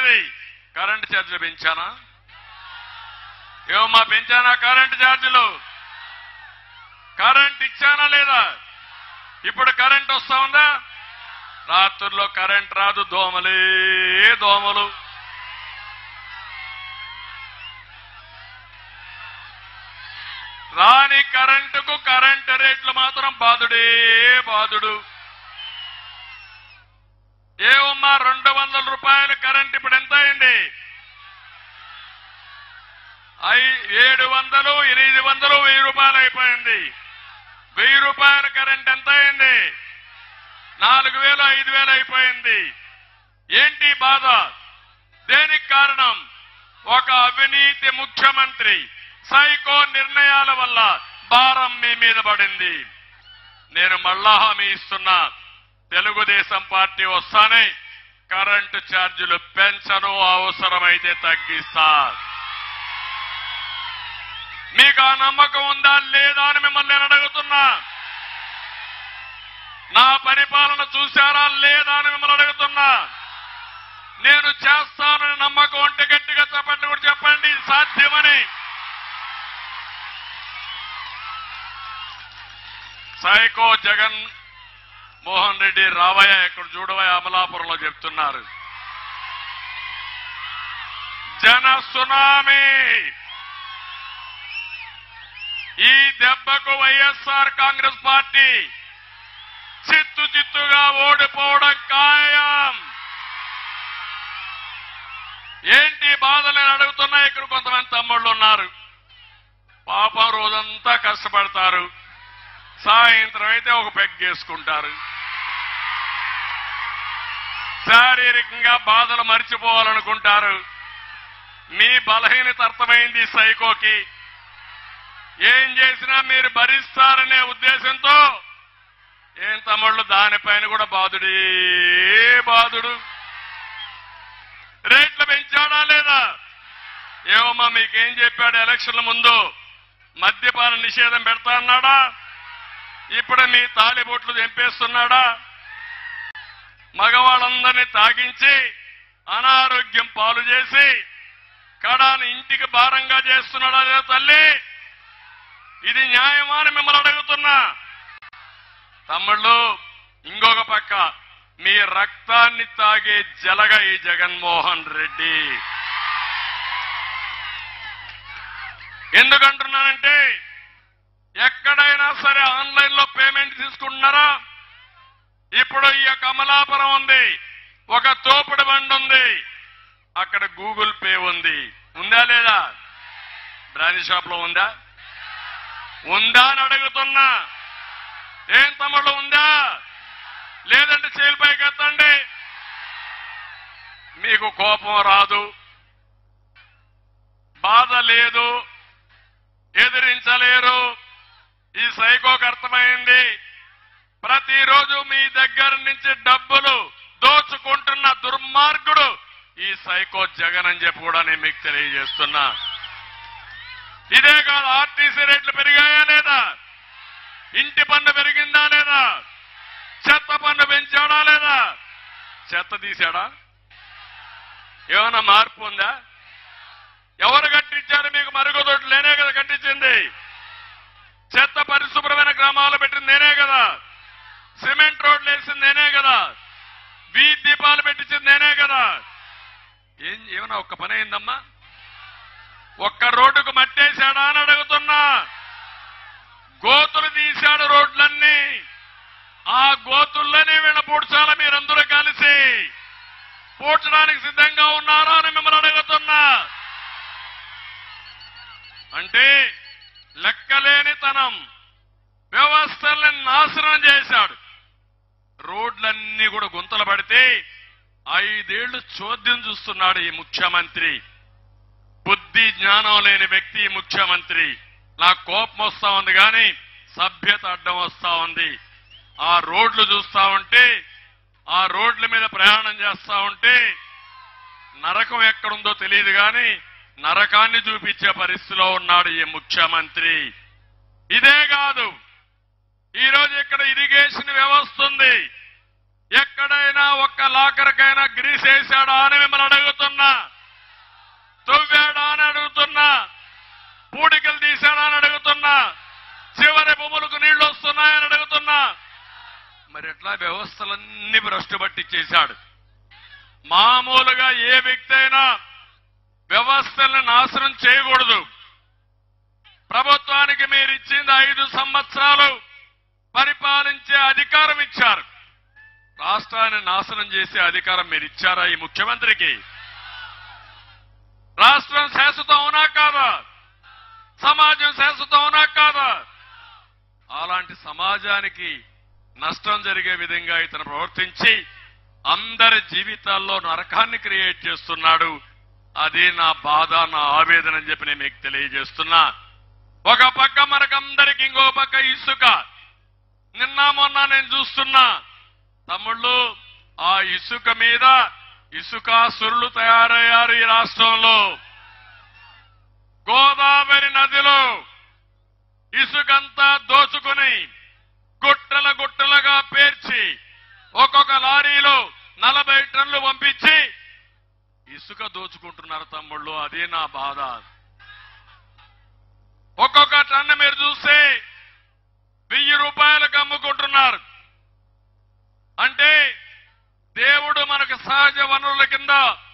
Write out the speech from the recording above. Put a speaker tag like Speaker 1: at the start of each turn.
Speaker 1: ఉండేది కరెంటు ఛార్జీలు పెంచానా ఏమమ్మా పెంచానా కరెంటు ఛార్జీలు కరెంట్ ఇచ్చానా లేదా ఇప్పుడు కరెంట్ వస్తా ఉందా రాత్రుల్లో కరెంట్ రాదు దోమలే దోమలు రాని కరెంటుకు కరెంట్ రేట్లు మాత్రం బాధుడే బాధుడు ఏమమ్మా రెండు వందల రూపాయల కరెంట్ ఇప్పుడు ఎంత అయింది ఐ ఏడు వందలు ఎనిమిది వందలు వెయ్యి రూపాయలు అయిపోయింది వెయ్యి రూపాయల కరెంట్ ఎంత అయింది నాలుగు వేలు ఐదు వేలు అయిపోయింది ఏంటి బాధ దేనికి కారణం ఒక అవినీతి ముఖ్యమంత్రి సైకో నిర్ణయాల వల్ల భారం మీ మీద పడింది నేను మళ్ళా హామీ ఇస్తున్నా తెలుగుదేశం పార్టీ వస్తానే కరెంటు ఛార్జీలు పెంచను అవసరమైతే తగ్గిస్తా మీకు ఆ నమ్మకం ఉందా లేదా అని మిమ్మల్ని నేను అడుగుతున్నా నా పరిపాలన చూశారా లేదా అని మిమ్మల్ని అడుగుతున్నా నేను చేస్తానని నమ్మకం ఉంటే గట్టిగా చెప్పండి కూడా చెప్పండి ఇది సాధ్యమని సైకో జగన్ మోహన్ రెడ్డి రావయ్య ఇక్కడ చూడవయ్య అమలాపురంలో చెప్తున్నారు జన సునామీ ఈ దెబ్బకు వైఎస్ఆర్ కాంగ్రెస్ పార్టీ చిత్తు చిత్తుగా ఓడిపోవడం ఖాయం ఏంటి బాధలు నేను అడుగుతున్నా ఇక్కడ కొంతమంది తమ్ముళ్ళు ఉన్నారు పాపం రోజంతా కష్టపడతారు సాయంత్రం అయితే ఒక పెగ్గేసుకుంటారు శారీరకంగా బాధలు మర్చిపోవాలనుకుంటారు మీ బలహీనత అర్థమైంది ఈ సైకోకి ఏం చేసినా మీరు భరిస్తారనే ఉద్దేశంతో ఏం తమ్ముళ్ళు దానిపైన కూడా బాధుడే బాధుడు రేట్లు పెంచాడా లేదా ఏమమ్మా మీకేం చెప్పాడు ఎలక్షన్ల ముందు మద్యపాన నిషేధం పెడతా అన్నాడా ఇప్పుడు మీ తాలిబొట్లు తెంపేస్తున్నాడా మగవాళ్ళందరినీ తాగించి అనారోగ్యం పాలు చేసి కడాని ఇంటికి భారంగా చేస్తున్నాడా లేదా తల్లి ఇది న్యాయమా అని మిమ్మల్ని అడుగుతున్నా తమ్ముళ్ళు ఇంకొక పక్క మీ రక్తాన్ని తాగే జలగ ఈ జగన్మోహన్ రెడ్డి ఎందుకంటున్నానంటే ఎక్కడైనా సరే ఆన్లైన్ లో పేమెంట్ తీసుకుంటున్నారా ఇప్పుడు ఈ యొక్క అమలాపురం ఉంది ఒక తోపుడు బండి ఉంది అక్కడ గూగుల్ పే ఉంది ఉందా లేదా బ్రాంచ్ షాప్ లో ఉందా ఉందా అని అడుగుతున్నా ఏం తమ్ముళ్ళు ఉందా లేదంటే చేలు పైకి ఎత్తండి మీకు కోపం రాదు బాధ లేదు ఎదిరించలేరు ఈ సైకోకు అర్థమైంది ప్రతిరోజు మీ దగ్గర నుంచి డబ్బులు దోచుకుంటున్న దుర్మార్గుడు ఈ సైకో జగన్ అని చెప్పి కూడా నేను మీకు తెలియజేస్తున్నా ఇదే కాదు ఆర్టీసీ రేట్లు పెరిగాయా లేదా ఇంటి పన్ను పెరిగిందా లేదా చెత్త పన్ను పెంచాడా లేదా చెత్త తీశాడా ఏమైనా మార్పు ఉందా ఎవరు కట్టించారు మీకు మరుగుదొడ్లు నేనే కదా కట్టించింది చెత్త పరిశుభ్రమైన గ్రామాలు పెట్టింది నేనే కదా సిమెంట్ రోడ్లు వేసింది నేనే కదా వీధి దీపాలు పెట్టించింది నేనే కదా ఏం ఏమైనా ఒక్క పని అయిందమ్మా ఒక్క రోడ్డుకు మట్టేశాడా అని అడుగుతున్నా గోతులు తీశాడు రోడ్లన్నీ ఆ గోతుల్లోనే వీళ్ళ పూడ్చాల మీరందరూ కలిసి పూడ్చడానికి సిద్ధంగా ఉన్నారా అని మిమ్మల్ని అడుగుతున్నా అంటే లెక్కలేనితనం వ్యవస్థల్ని నాశనం చేశాడు రోడ్లన్నీ కూడా గుంతలు పడితే ఐదేళ్లు చోద్యం చూస్తున్నాడు ఈ ముఖ్యమంత్రి బుద్ధి జ్ఞానం లేని వ్యక్తి ఈ ముఖ్యమంత్రి నాకు కోపం వస్తా ఉంది కానీ సభ్యత అడ్డం వస్తా ఉంది ఆ రోడ్లు చూస్తా ఉంటే ఆ రోడ్ల మీద ప్రయాణం చేస్తా ఉంటే నరకం ఎక్కడుందో తెలియదు కానీ నరకాన్ని చూపించే పరిస్థితిలో ఉన్నాడు ఈ ముఖ్యమంత్రి ఇదే కాదు ఈ రోజు ఇక్కడ ఇరిగేషన్ వ్యవస్థ ఉంది ఎక్కడైనా ఒక్క లాకర్కైనా గ్రీస్ వేశాడా అని మిమ్మల్ని అడుగుతున్నా ఉన్నాయని అడుగుతున్నా మరి ఎట్లా వ్యవస్థలన్నీ భ్రష్టు పట్టించేశాడు మామూలుగా ఏ వ్యక్తి అయినా వ్యవస్థలను నాశనం చేయకూడదు ప్రభుత్వానికి మీరు ఇచ్చింది ఐదు సంవత్సరాలు పరిపాలించే అధికారం ఇచ్చారు రాష్ట్రాన్ని నాశనం చేసే అధికారం మీరు ఇచ్చారా ఈ ముఖ్యమంత్రికి రాష్ట్రం శాశ్వతం అవునా కాదా సమాజం శాశ్వతం అవునా కాదా అలాంటి సమాజానికి నష్టం జరిగే విధంగా ఇతను ప్రవర్తించి అందరి జీవితాల్లో నరకాన్ని క్రియేట్ చేస్తున్నాడు అదే నా బాధ నా ఆవేదన అని చెప్పి నేను మీకు తెలియజేస్తున్నా ఒక పక్క మనకందరికి ఇంకో పక్క ఇసుక నిన్న మొన్న నేను చూస్తున్నా తమ్ముళ్ళు ఆ ఇసుక మీద ఇసుకాసురులు తయారయ్యారు ఈ రాష్ట్రంలో గోదావరి నదిలో ఇసుకంతా దోచుకుని గుట్టల గుట్టలుగా పేర్చి ఒక్కొక్క లారీలో నలభై టన్నులు పంపించి ఇసుక దోచుకుంటున్నారు తమ్ముళ్ళు అదే నా బాధ ఒక్కొక్క టన్ను మీరు చూస్తే వెయ్యి రూపాయలకు అమ్ముకుంటున్నారు అంటే దేవుడు మనకు సహజ వనరుల కింద